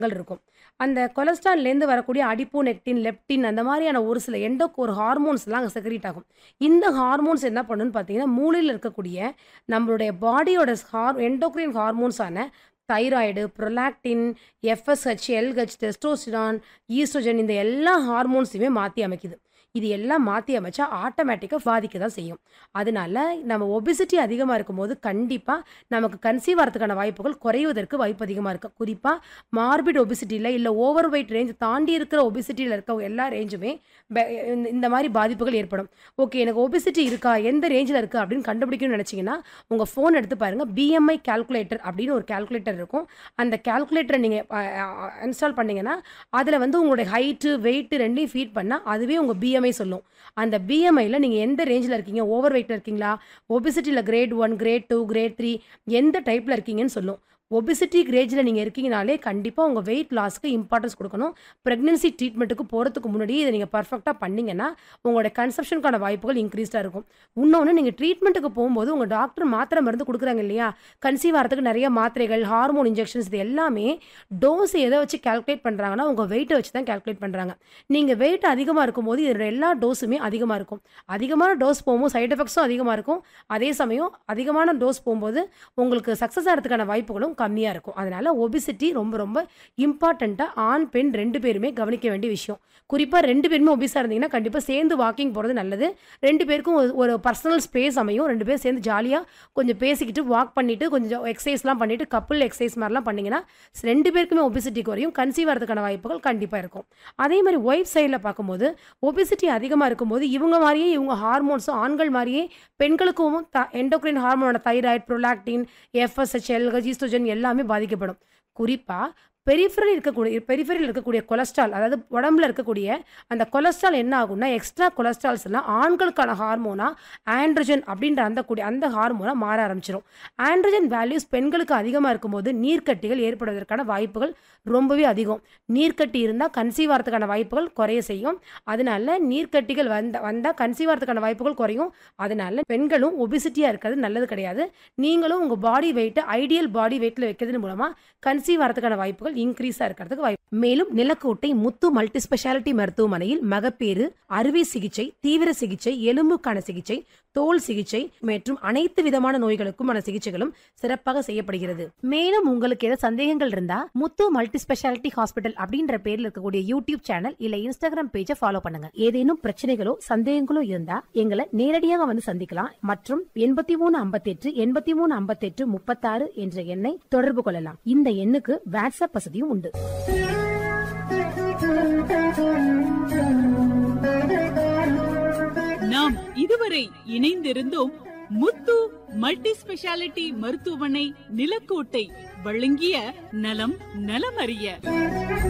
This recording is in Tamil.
கள் இருக்கும் அந்த கொலஸ்ட்ரால்லேருந்து வரக்கூடிய அடிப்போனெக்டின் லெப்டின் அந்த மாதிரியான ஒரு சில எண்டோகோர் ஹார்மோன்ஸ்லாம் அங்கே செக்ரேட் ஆகும் இந்த ஹார்மோன்ஸ் என்ன பண்ணுன்னு பார்த்தீங்கன்னா மூளையில் இருக்கக்கூடிய நம்மளுடைய பாடியோட ஹார் எண்டோக்ரைன் ஹார்மோன்ஸான thyroid prolactin FSH LH testosterone oestrogen இந்த எல்லா ஹார்மோன்ஸையுமே மாற்றி அமைக்குது இது எல்லாம் மாற்றி அமைச்சா ஆட்டோமேட்டிக்காக பாதிக்க தான் செய்யும் அதனால நம்ம ஒபிசிட்டி அதிகமாக இருக்கும்போது கண்டிப்பாக நமக்கு கன்சீவ் ஆகிறதுக்கான வாய்ப்புகள் குறைவதற்கு வாய்ப்பு அதிகமாக இருக்குது குறிப்பாக மார்பிட் ஒபிசிட்டியில் இல்லை ஓவர் வெயிட் ரேஞ்ச் தாண்டி இருக்கிற ஒபிசிட்டியில் இருக்க எல்லா ரேஞ்சுமே ப- இந்த- இந்த மாதிரி பாதிப்புகள் ஏற்படும் ஓகே எனக்கு ஒபிசிட்டி இருக்கா எந்த ரேஞ்சில் இருக்குது அப்படின்னு கண்டுபிடிக்கணும்னு நினச்சிங்கன்னா உங்கள் ஃபோன் எடுத்து பாருங்கள் பிஎம்ஐ கால்குலேட்டர் அப்படின்னு ஒரு கால்குலேட்டர் இருக்கும் அந்த கால்குலேட்டரை நீங்கள் இன்ஸ்டால் பண்ணீங்கன்னா அதில் வந்து உங்களுடைய ஹைட்டு வெயிட்டு ரெண்டையும் ஃபீட் பண்ணால் அதுவே உங்கள் பிஎம்ஐ சொல்லும் அந்த பிஎம்ஐயில் நீங்கள் எந்த ரேஞ்சில் இருக்கீங்க ஓவர் வெயிட்டில் இருக்கீங்களா ஒபிசிட்டியில் grade one grade two grade three எந்த டைப்பில் இருக்கீங்கன்னு சொல்லும் ஒபிசிட்டி கிரேஜில் நீங்கள் இருக்கீங்கனாலே கண்டிப்பாக உங்கள் வெயிட் லாஸ்க்கு இம்பார்ட்டன்ஸ் கொடுக்கணும் ப்ரெக்னென்சி ட்ரீட்மெண்ட்டுக்கு போகிறதுக்கு முன்னாடி இதை நீங்கள் பர்ஃபெக்டாக பண்ணீங்கன்னா உங்களோட கன்சப்ஷனுக்கான வாய்ப்புகள் இன்க்ரீஸ்டாக இருக்கும் இன்னொன்று நீங்கள் ட்ரீட்மெண்ட்டுக்கு போகும்போது உங்கள் டாக்டர் மாத்திரை மருந்து கொடுக்குறாங்க இல்லையா கன்சீவ் ஆகிறதுக்கு நிறைய மாத்திரைகள் ஹார்மோன் இன்ஜெக்ஷன்ஸ் இது எல்லாமே டோஸ் எதை வச்சு கால்குலேட் பண்ணுறாங்கன்னா உங்கள் வெயிட்டை வச்சு தான் கால்குலேட் பண்ணுறாங்க நீங்கள் வெயிட் அதிகமாக இருக்கும்போது இதோட எல்லா டோஸுமே அதிகமாக இருக்கும் அதிகமான டோஸ் போகும்போது சைடு எஃபெக்ட்ஸும் அதிகமாக இருக்கும் அதே சமயம் அதிகமான டோஸ் போகும்போது உங்களுக்கு சக்ஸஸ் ஆகிறதுக்கான வாய்ப்புகளும் கம்மியாக இருக்கும் அதனால் ஒபிசிட்டி ரொம்ப ரொம்ப இம்பார்ட்டண்ட்டாக ஆண் பெண் ரெண்டு பேருமே கவனிக்க வேண்டிய விஷயம் குறிப்பாக ரெண்டு பேருமே ஒபிஸாக இருந்தீங்கன்னா கண்டிப்பாக சேர்ந்து வாக்கிங் போகிறது நல்லது ரெண்டு பேருக்கும் ஒரு- ஒரு பர்சனல் ஸ்பேஸ் அமையும் ரெண்டு பேரும் சேர்ந்து ஜாலியாக கொஞ்சம் பேசிக்கிட்டு வாக் பண்ணிவிட்டு கொஞ்சம் எக்ஸசைஸ்லாம் பண்ணிவிட்டு கப்புள் எக்ஸசைஸ் மாதிரிலாம் பண்ணிங்கன்னா ரெண்டு பேருக்குமே ஒபிசிட்டி குறையும் கன்சீவ் ஆகிறதுக்கான வாய்ப்புகள் கண்டிப்பாக இருக்கும் அதே மாதிரி ஒய்ஃப் சைடில் பார்க்கும்போது ஒபிசிட்டி அதிகமாக இருக்கும்போது இவங்க மாதிரியே இவங்க ஹார்மோன்ஸும் ஆண்கள் மாதிரியே பெண்களுக்கும் த எண்டோக்ரைன் ஹார்மோனோட thyroid prolactin FSH LH oestrogen எல்லாமே பாதிக்கப்படும் குறிப்பாக பெரிஃபரல் இருக்கக்கூடிய பெரிஃபரில் இருக்கக்கூடிய கொலஸ்ட்ரால் அதாவது உடம்புல இருக்கக்கூடிய அந்த கொலஸ்ட்ரால் என்ன ஆகும்னா எக்ஸ்ட்ரா கொலஸ்ட்ரால்ஸ் எல்லாம் ஆண்களுக்கான ஹார்மோனா ஆண்ட்ரஜன் அப்படின்ற அந்த கூடிய அந்த ஹார்மோனா மாற ஆரம்பிச்சிடும் ஆண்ட்ரஜன் வேல்யூஸ் பெண்களுக்கு அதிகமாக இருக்கும்போது நீர்க்கட்டிகள் ஏற்படுவதற்கான வாய்ப்புகள் ரொம்பவே அதிகம் நீர்க்கட்டி இருந்தால் கன்சீவ் ஆகிறதுக்கான வாய்ப்புகள் குறைய செய்யும் அதனால நீர்க்கட்டிகள் வந்த வந்தால் கன்சீவ் ஆகிறதுக்கான வாய்ப்புகள் குறையும் அதனால பெண்களும் ஒபிசிட்டியாக இருக்கிறது நல்லது கிடையாது நீங்களும் உங்கள் பாடி வெயிட்டை ஐடியல் பாடி வெயிட்டில் வைக்கிறது மூலமாக கன்சீவ் ஆகிறதுக்கான வாய்ப்புகள் இன்க்ரீஸாக இருக்கிறதுக்கு வாய்ப்பு மேலும் நிலக்கோட்டை முத்து மல்டி ஸ்பெஷாலிட்டி மருத்துவமனையில் மகப்பேறு அறுவை சிகிச்சை தீவிர சிகிச்சை எலும்புக்கான சிகிச்சை தோல் சிகிச்சை மற்றும் அனைத்து விதமான நோய்களுக்குமான சிகிச்சைகளும் சிறப்பாக செய்யப்படுகிறது மேலும் உங்களுக்கு ஏதாவது சந்தேகங்கள் இருந்தா முத்து மல்டி ஸ்பெஷாலிட்டி ஹாஸ்பிட்டல் அப்படின்ற பேர்ல இருக்கக்கூடிய யூடியூப் சேனல் இல்ல இன்ஸ்டாகிராம் பேஜை ஃபாலோ பண்ணுங்க ஏதேனும் பிரச்சனைகளோ சந்தேகங்களோ இருந்தா எங்களை நேரடியாக வந்து சந்திக்கலாம் மற்றும் எண்பத்தி மூணு ஐம்பத்தெட்டு எண்பத்தி மூணு ஐம்பத்தெட்டு முப்பத்தாறு என்ற எண்ணை தொடர்பு கொள்ளலாம் இந்த எண்ணுக்கு வாட்ஸ்அப் வசதியும் உண்டு நாம் இதுவரை இணைந்திருந்தோம் முத்து மல்டி ஸ்பெஷாலிட்டி மருத்துவமனை நிலக்கோட்டை வழங்கிய நலம் நலமறிய